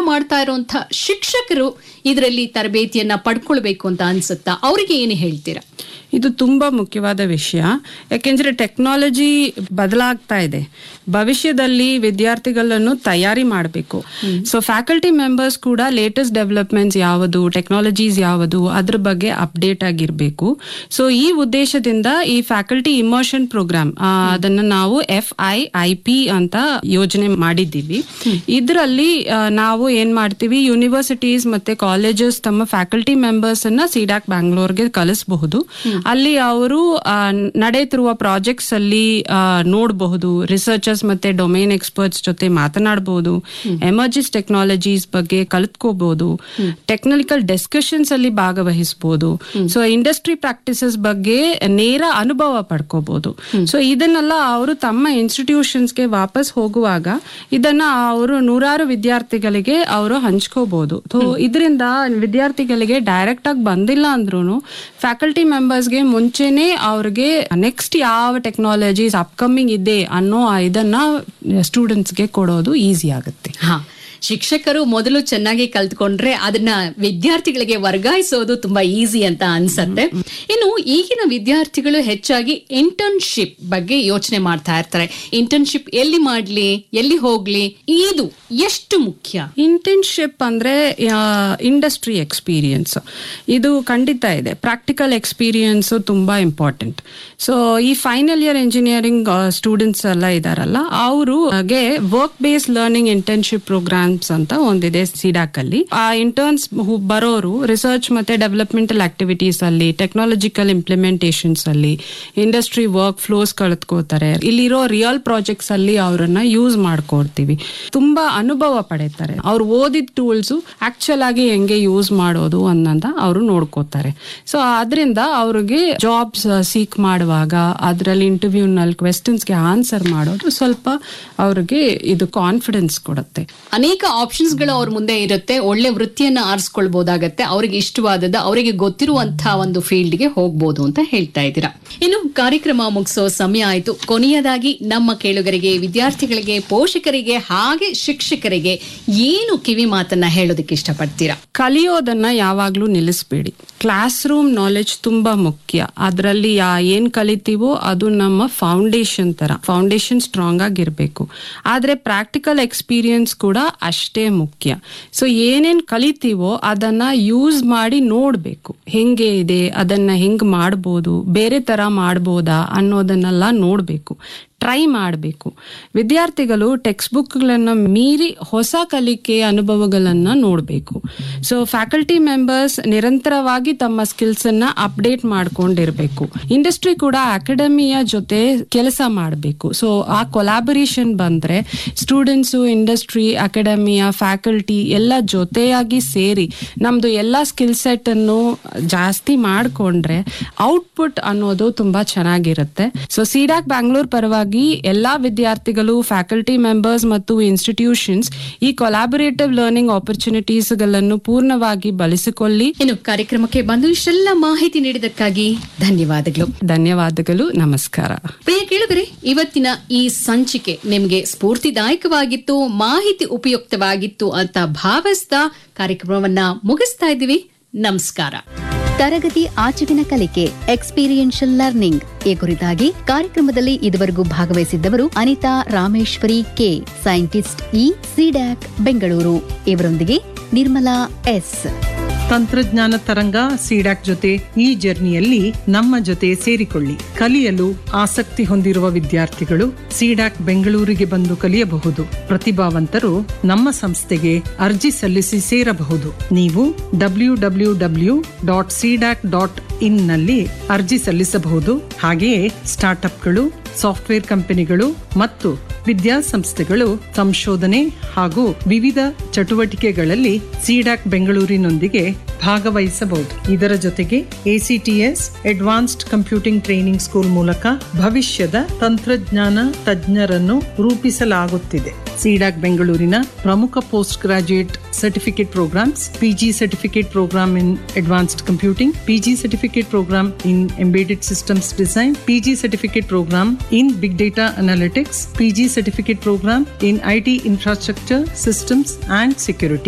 ಮಾಡ್ತಾ ಇರುವಂತ ಶಿಕ್ಷಕರು ಇದರಲ್ಲಿ ತರಬೇತಿಯನ್ನ ಪಡ್ಕೊಳ್ಬೇಕು ಅಂತ ಅನ್ಸುತ್ತಾ ಅವರಿಗೆ ಏನು ಹೇಳ್ತೀರಾ ಇದು ತುಂಬಾ ಮುಖ್ಯವಾದ ವಿಷಯ ಯಾಕೆಂದ್ರೆ ಟೆಕ್ನಾಲಜಿ ಬದಲಾಗ್ತಾ ಇದೆ ಭವಿಷ್ಯದಲ್ಲಿ ವಿದ್ಯಾರ್ಥಿಗಳನ್ನು ತಯಾರಿ ಮಾಡಬೇಕು ಸೊ ಫ್ಯಾಕಲ್ಟಿ ಮೆಂಬರ್ಸ್ ಕೂಡ ಲೇಟೆಸ್ಟ್ ಡೆವಲಪ್ಮೆಂಟ್ಸ್ ಯಾವುದು ಟೆಕ್ನಾಲಜೀಸ್ ಯಾವುದು ಅದ್ರ ಬಗ್ಗೆ ಅಪ್ಡೇಟ್ ಆಗಿರ್ಬೇಕು ಸೊ ಈ ಉದ್ದೇಶದಿಂದ ಈ ಫ್ಯಾಕಲ್ಟಿ ಇಮೋಷನ್ ಪ್ರೋಗ್ರಾಮ್ ಅದನ್ನ ನಾವು ಎಫ್ ಐ ಐ ಪಿ ಅಂತ ಯೋಜನೆ ಮಾಡಿದ್ದೀವಿ ಇದರಲ್ಲಿ ನಾವು ಏನ್ ಮಾಡ್ತೀವಿ ಯೂನಿವರ್ಸಿಟೀಸ್ ಮತ್ತೆ ಕಾಲೇಜಸ್ ತಮ್ಮ ಫ್ಯಾಕಲ್ಟಿ ಮೆಂಬರ್ಸ್ ಅನ್ನ ಸಿಡಾಕ್ ಬ್ಯಾಂಗ್ಳೂರ್ಗೆ ಕಲಿಸಬಹುದು ಅಲ್ಲಿ ಅವರು ನಡೆಯುತ್ತಿರುವ ಪ್ರಾಜೆಕ್ಟ್ಸ್ ಅಲ್ಲಿ ಆ, ನೋಡಬಹುದು ರಿಸರ್ಚರ್ಸ್ ಮತ್ತೆ ಡೊಮೈನ್ ಎಕ್ಸ್ಪರ್ಟ್ಸ್ ಜೊತೆ ಮಾತನಾಡಬಹುದು ಎಮರ್ಜಿಸ್ ಟೆಕ್ನಾಲಜೀಸ್ ಬಗ್ಗೆ ಕಲಿತ್ಕೋಬಹುದು ಟೆಕ್ನಿಕಲ್ ಡಿಸ್ಕಷನ್ಸ್ ಅಲ್ಲಿ ಭಾಗವಹಿಸಬಹುದು ಸೊ ಇಂಡಸ್ಟ್ರಿ ಪ್ರಾಕ್ಟೀಸಸ್ ಬಗ್ಗೆ ನೇರ ಅನುಭವ ಪಡ್ಕೋಬಹುದು ಸೊ ಇದನ್ನೆಲ್ಲ ಅವರು ತಮ್ಮ ಇನ್ಸ್ಟಿಟ್ಯೂಷನ್ಸ್ಗೆ ವಾಪಸ್ ಹೋಗುವಾಗ ಇದನ್ನ ಅವರು ನೂರಾರು ವಿದ್ಯಾರ್ಥಿಗಳಿಗೆ ಅವರು ಹಂಚ್ಕೋಬಹುದು ಸೊ ಇದರಿಂದ ವಿದ್ಯಾರ್ಥಿಗಳಿಗೆ ಡೈರೆಕ್ಟ್ ಆಗಿ ಬಂದಿಲ್ಲ ಅಂದ್ರೂ ಫ್ಯಾಕಲ್ಟಿ ಮೆಂಬರ್ಸ್ಗೆ ಮುಂಚೆನೆ ಅವ್ರಿಗೆ ನೆಕ್ಸ್ಟ್ ಯಾವ ಟೆಕ್ನಾಲಜೀಸ್ ಅಪ್ಕಮಿಂಗ್ ಇದೆ ಅನ್ನೋ ಇದನ್ನ ಸ್ಟೂಡೆಂಟ್ಸ್ಗೆ ಕೊಡೋದು ಈಸಿ ಆಗುತ್ತೆ ಹಾ ಶಿಕ್ಷಕರು ಮೊದಲು ಚೆನ್ನಾಗಿ ಕಲ್ತ್ಕೊಂಡ್ರೆ ಅದನ್ನ ವಿದ್ಯಾರ್ಥಿಗಳಿಗೆ ವರ್ಗಾಯಿಸೋದು ತುಂಬಾ ಈಸಿ ಅಂತ ಅನ್ಸತ್ತೆ ಇನ್ನು ಈಗಿನ ವಿದ್ಯಾರ್ಥಿಗಳು ಹೆಚ್ಚಾಗಿ ಇಂಟರ್ನ್ಶಿಪ್ ಬಗ್ಗೆ ಯೋಚನೆ ಮಾಡ್ತಾ ಇರ್ತಾರೆ ಇಂಟರ್ನ್ಶಿಪ್ ಎಲ್ಲಿ ಮಾಡ್ಲಿ ಎಲ್ಲಿ ಹೋಗ್ಲಿ ಇದು ಎಷ್ಟು ಮುಖ್ಯ ಇಂಟರ್ನ್ಶಿಪ್ ಅಂದ್ರೆ ಇಂಡಸ್ಟ್ರಿ ಎಕ್ಸ್ಪೀರಿಯನ್ಸ್ ಇದು ಖಂಡಿತ ಇದೆ ಪ್ರಾಕ್ಟಿಕಲ್ ಎಕ್ಸ್ಪೀರಿಯನ್ಸ್ ತುಂಬಾ ಇಂಪಾರ್ಟೆಂಟ್ ಸೊ ಈ ಫೈನಲ್ ಇಯರ್ ಇಂಜಿನಿಯರಿಂಗ್ ಸ್ಟೂಡೆಂಟ್ಸ್ ಎಲ್ಲ ಇದಾರಲ್ಲ ಅವ್ರಿಗೆ work base learning internship programs ಅಂತ ಒಂದಿದೆ ಸಿಡಾಕ್ ಅಲ್ಲಿ ಆ ಇಂಟರ್ನ್ಸ್ ಬರೋರು ರಿಸರ್ಚ್ ಮತ್ತೆ ಡೆವಲಪ್ಮೆಂಟಲ್ ಆಕ್ಟಿವಿಟೀಸ್ ಅಲ್ಲಿ ಟೆಕ್ನಾಲಜಿಕಲ್ ಇಂಪ್ಲಿಮೆಂಟೇಷನ್ಸ್ ಅಲ್ಲಿ ಇಂಡಸ್ಟ್ರಿ ವರ್ಕ್ ಫ್ಲೋಸ್ ಕಳೆದುಕೋತಾರೆ ಇಲ್ಲಿರೋ ರಿಯಲ್ ಪ್ರಾಜೆಕ್ಟ್ಸ್ ಅಲ್ಲಿ ಅವರನ್ನ ಯೂಸ್ ಮಾಡ್ಕೊಡ್ತೀವಿ ತುಂಬಾ ಅನುಭವ ಪಡೀತಾರೆ ಅವ್ರು ಓದಿದ ಟೂಲ್ಸ್ ಆಕ್ಚುಲ್ ಆಗಿ ಹೆಂಗೆ ಯೂಸ್ ಮಾಡೋದು ಅನ್ನೋದ ಅವರು ನೋಡ್ಕೋತಾರೆ ಸೊ ಅದರಿಂದ ಅವ್ರಿಗೆ ಜಾಬ್ಸ್ ಸೀಕ್ ಮಾಡುವಾಗ ಅದರಲ್ಲಿ ಇಂಟರ್ವ್ಯೂ ನಲ್ಲಿ ಕ್ವೆಶನ್ಸ್ಗೆ ಆನ್ಸರ್ ಮಾಡೋದು ಸ್ವಲ್ಪ ಅವ್ರಿಗೆ ಇದು ಕಾನ್ಫಿಡೆನ್ಸ್ ಕೊಡುತ್ತೆ ಅನೇಕ ಆಪ್ಷನ್ಸ್ ಗಳು ಅವ್ರ ಮುಂದೆ ಇರುತ್ತೆ ಒಳ್ಳೆ ವೃತ್ತಿಯನ್ನ ಆರಿಸ್ಕೊಳ್ಬಹುದಾಗತ್ತೆ ಅವರಿಗೆ ಇಷ್ಟವಾದದ ಅವರಿಗೆ ಗೊತ್ತಿರುವಂತಹ ಒಂದು ಫೀಲ್ಡ್ ಗೆ ಹೋಗ್ಬೋದು ಅಂತ ಹೇಳ್ತಾ ಇದ್ದೀರಾ ಇನ್ನು ಕಾರ್ಯಕ್ರಮ ಮುಗಿಸೋ ಸಮಯ ಆಯ್ತು ಕೊನೆಯದಾಗಿ ನಮ್ಮ ಕೇಳುಗರಿಗೆ ವಿದ್ಯಾರ್ಥಿಗಳಿಗೆ ಪೋಷಕರಿಗೆ ಹಾಗೆ ಶಿಕ್ಷಕರಿಗೆ ಏನು ಕಿವಿ ಮಾತನ್ನ ಹೇಳೋದಕ್ಕೆ ಇಷ್ಟಪಡ್ತೀರಾ ಕಲಿಯೋದನ್ನ ಯಾವಾಗ್ಲೂ ನಿಲ್ಲಿಸ್ಬೇಡಿ ಕ್ಲಾಸ್ ರೂಮ್ ನಾಲೆಜ್ ತುಂಬಾ ಮುಖ್ಯ ಅದರಲ್ಲಿ ಯಾ ಏನ್ ಕಲಿತೀವೋ ಅದು ನಮ್ಮ ಫೌಂಡೇಶನ್ ತರ ಫೌಂಡೇಶನ್ ಸ್ಟ್ರಾಂಗ್ ಆಗಿರ್ಬೇಕು ಆದ್ರೆ ಪ್ರಾಕ್ಟಿಕಲ್ ಎಕ್ಸ್ಪೀರಿಯನ್ಸ್ ಕೂಡ ಅಷ್ಟೇ ಮುಖ್ಯ ಸೊ ಏನೇನ್ ಕಲಿತೀವೋ ಅದನ್ನ ಯೂಸ್ ಮಾಡಿ ನೋಡ್ಬೇಕು ಹೆಂಗೆ ಇದೆ ಅದನ್ನ ಹೆಂಗ್ ಮಾಡ್ಬೋದು ಬೇರೆ ತರ ಮಾಡ್ಬೋದಾ ಅನ್ನೋದನ್ನೆಲ್ಲ ನೋಡ್ಬೇಕು ಟ್ರೈ ಮಾಡಬೇಕು ವಿದ್ಯಾರ್ಥಿಗಳು ಟೆಕ್ಸ್ಟ್ ಬುಕ್ಗಳನ್ನು ಮೀರಿ ಹೊಸ ಕಲಿಕೆ ಅನುಭವಗಳನ್ನ ನೋಡಬೇಕು ಸೊ ಫ್ಯಾಕಲ್ಟಿ ಮೆಂಬರ್ಸ್ ನಿರಂತರವಾಗಿ ತಮ್ಮ ಸ್ಕಿಲ್ಸ್ ಅನ್ನ ಅಪ್ಡೇಟ್ ಮಾಡ್ಕೊಂಡಿರ್ಬೇಕು ಇಂಡಸ್ಟ್ರಿ ಕೂಡ ಅಕಾಡೆಮಿಯ ಜೊತೆ ಕೆಲಸ ಮಾಡಬೇಕು ಸೊ ಆ ಕೊಲಾಬರೇಷನ್ ಬಂದ್ರೆ ಸ್ಟೂಡೆಂಟ್ಸು ಇಂಡಸ್ಟ್ರಿ ಅಕಾಡೆಮಿಯ ಫ್ಯಾಕಲ್ಟಿ ಎಲ್ಲ ಜೊತೆಯಾಗಿ ಸೇರಿ ನಮ್ದು ಎಲ್ಲ ಸ್ಕಿಲ್ ಸೆಟ್ ಅನ್ನು ಜಾಸ್ತಿ ಮಾಡ್ಕೊಂಡ್ರೆ ಔಟ್ಪುಟ್ ಅನ್ನೋದು ತುಂಬಾ ಚೆನ್ನಾಗಿರುತ್ತೆ ಸೊ ಸಿಡಾಕ್ ಬ್ಯಾಂಗ್ಳೂರ್ ಪರವಾಗಿ ಎಲ್ಲಾ ವಿದ್ಯಾರ್ಥಿಗಳು ಫ್ಯಾಕಲ್ಟಿ ಮೆಂಬರ್ಸ್ ಮತ್ತು ಇನ್ಸ್ಟಿಟ್ಯೂಷನ್ಸ್ ಈ ಕೊಲಾಬರೇಟಿವ್ ಲರ್ನಿಂಗ್ ಆಪರ್ಚುನಿಟೀಸ್ ಗಳನ್ನು ಪೂರ್ಣವಾಗಿ ಬಳಸಿಕೊಳ್ಳಿ ಇನ್ನು ಕಾರ್ಯಕ್ರಮಕ್ಕೆ ಬಂದು ಇಷ್ಟೆಲ್ಲ ಮಾಹಿತಿ ನೀಡಿದಕ್ಕಾಗಿ ಧನ್ಯವಾದಗಳು ಧನ್ಯವಾದಗಳು ನಮಸ್ಕಾರ ಪ್ರಿಯ ಕೇಳಿದರೆ ಇವತ್ತಿನ ಈ ಸಂಚಿಕೆ ನಿಮಗೆ ಸ್ಫೂರ್ತಿದಾಯಕವಾಗಿತ್ತು ಮಾಹಿತಿ ಉಪಯುಕ್ತವಾಗಿತ್ತು ಅಂತ ಭಾವಿಸ್ತಾ ಕಾರ್ಯಕ್ರಮವನ್ನ ಮುಗಿಸ್ತಾ ಇದ್ದೀವಿ ನಮಸ್ಕಾರ ತರಗತಿ ಆಚೆಗಿನ ಕಲಿಕೆ ಎಕ್ಸ್ಪೀರಿಯನ್ಷಿಯಲ್ ಲರ್ನಿಂಗ್ ಈ ಕುರಿತಾಗಿ ಕಾರ್ಯಕ್ರಮದಲ್ಲಿ ಇದುವರೆಗೂ ಭಾಗವಹಿಸಿದ್ದವರು Anita Rameshwari K scientist E CDAC Bengaluru ಇವರೊಂದಿಗೆ ನಿರ್ಮಲಾ ಎಸ್ ತಂತ್ರಜ್ಞಾನ ತರಂಗ ಸಿಡಾಕ್ ಜೊತೆ ಈ ಜರ್ನಿಯಲ್ಲಿ ನಮ್ಮ ಜೊತೆ ಸೇರಿಕೊಳ್ಳಿ ಕಲಿಯಲು ಆಸಕ್ತಿ ಹೊಂದಿರುವ ವಿದ್ಯಾರ್ಥಿಗಳು ಸಿಡಾಕ್ ಬೆಂಗಳೂರಿಗೆ ಬಂದು ಕಲಿಯಬಹುದು ಪ್ರತಿಭಾವಂತರು ನಮ್ಮ ಸಂಸ್ಥೆಗೆ ಅರ್ಜಿ ಸಲ್ಲಿಸಿ ಸೇರಬಹುದು ನೀವು W W W dot CDAC dot in ನಲ್ಲಿ ಅರ್ಜಿ ಸಲ್ಲಿಸಬಹುದು ಹಾಗೆಯೇ ಸ್ಟಾರ್ಟ್ಅಪ್ಗಳು ಸಾಫ್ಟ್ವೇರ್ ಕಂಪನಿಗಳು ಮತ್ತು ವಿದ್ಯಾಸಂಸ್ಥೆಗಳು ಸಂಶೋಧನೆ ಹಾಗೂ ವಿವಿಧ ಚಟುವಟಿಕೆಗಳಲ್ಲಿ ಸಿಡಾಕ್ ಬೆಂಗಳೂರಿನೊಂದಿಗೆ ಭಾಗವಹಿಸಬಹುದು ಇದರ ಜೊತೆಗೆ ACTS advanced computing training school ಮೂಲಕ ಭವಿಷ್ಯದ ತಂತ್ರಜ್ಞಾನ ತಜ್ಞರನ್ನು ರೂಪಿಸಲಾಗುತ್ತಿದೆ ಸಿಡಾಕ್ ಬೆಂಗಳೂರಿನ ಪ್ರಮುಖ post graduate certificate programs PG certificate program in advanced computing PG certificate program in embedded systems design PG certificate program in big data analytics PG certificate program in IT infrastructure systems and security